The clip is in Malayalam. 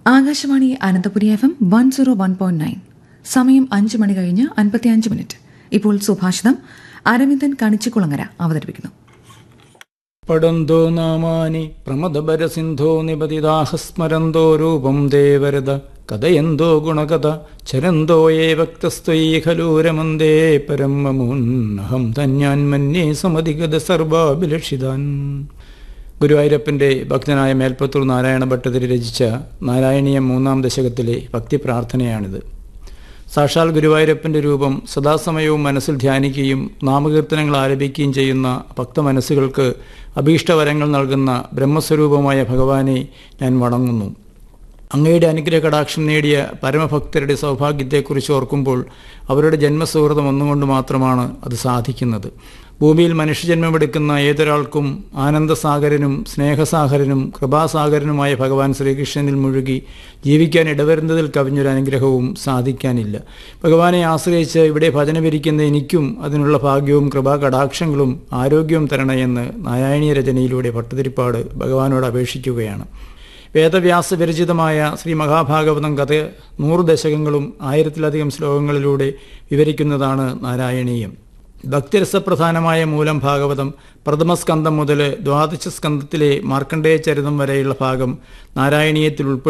Akashvani Ananthapuri F M one zero one point nine സമയം അഞ്ച് മണി കഴിഞ്ഞ് അൻപത്തിയഞ്ച് മിനിറ്റ് ഇപ്പോൾ സുഭാഷിതം അരവിന്ദൻ കണിച്ചുകുളങ്ങര അവതരിപ്പിക്കുന്നു പടന്തോ നാമാനി പ്രമദപരസിന്ധോ നിപതിദാഹസ്മരന്തോ രൂപം ദേവരത കഥയന്തോ ഗുണകഥ ചരന്തോ ഏ ഭക്തസ്ത്വയീ ഖലു രമന്തേ പരം മമോന്നഹം തന്യാൻ മന്യേ സമധിഗത സർവാഭിലഷിതാൻ ഗുരുവായൂരപ്പൻ്റെ ഭക്തനായ മേൽപ്പത്തൂർ നാരായണ ഭട്ടതിരി രചിച്ച നാരായണീയം മൂന്നാം ദശകത്തിലെ ഭക്തി പ്രാർത്ഥനയാണിത് സാക്ഷാൽ ഗുരുവായൂരപ്പൻ്റെ രൂപം സദാസമയവും മനസ്സിൽ ധ്യാനിക്കുകയും നാമകീർത്തനങ്ങൾ ആലപിക്കുകയും ചെയ്യുന്ന ഭക്തമനസ്സുകൾക്ക് അഭീഷ്ടവരങ്ങൾ നൽകുന്ന ബ്രഹ്മസ്വരൂപമായ ഭഗവാനെ ഞാൻ വണങ്ങുന്നു അങ്ങയുടെ അനുഗ്രഹ കടാക്ഷം നേടിയ പരമഭക്തരുടെ സൗഭാഗ്യത്തെക്കുറിച്ച് ഓർക്കുമ്പോൾ അവരുടെ ജന്മസുഹൃതം ഒന്നുകൊണ്ട് മാത്രമാണ് അത് സാധിക്കുന്നത് ഭൂമിയിൽ മനുഷ്യജന്മമെടുക്കുന്ന ഏതൊരാൾക്കും ആനന്ദസാഗരനും സ്നേഹസാഗരനും കൃപാസാഗരനുമായ ഭഗവാൻ ശ്രീകൃഷ്ണനിൽ മുഴുകി ജീവിക്കാൻ ഇടവരുന്നതിൽ കവിഞ്ഞൊരു അനുഗ്രഹവും സാധിക്കാനില്ല ഭഗവാനെ ആശ്രയിച്ച് ഇവിടെ ഭജന വിരിക്കുന്ന എനിക്കും അതിനുള്ള ഭാഗ്യവും കൃപാകടാക്ഷങ്ങളും ആരോഗ്യവും തരണയെന്ന് നാരായണീയ രചനയിലൂടെ ഭട്ടതിരിപ്പാട് ഭഗവാനോട് അപേക്ഷിക്കുകയാണ് വേദവ്യാസ വിരചിതമായ ശ്രീ മഹാഭാഗവതം കഥ നൂറ് ദശകങ്ങളും ആയിരത്തിലധികം ശ്ലോകങ്ങളിലൂടെ വിവരിക്കുന്നതാണ് നാരായണീയം ഭക്തിരസപ്രധാനമായ മൂലം ഭാഗവതം പ്രഥമസ്കന്ധം മുതൽ ദ്വാദശ സ്കന്ധത്തിലെ മാർക്കണ്ഡേയ ചരിതം വരെയുള്ള ഭാഗം നാരായണീയത്തിൽ ഉൾപ്പെടുത്തി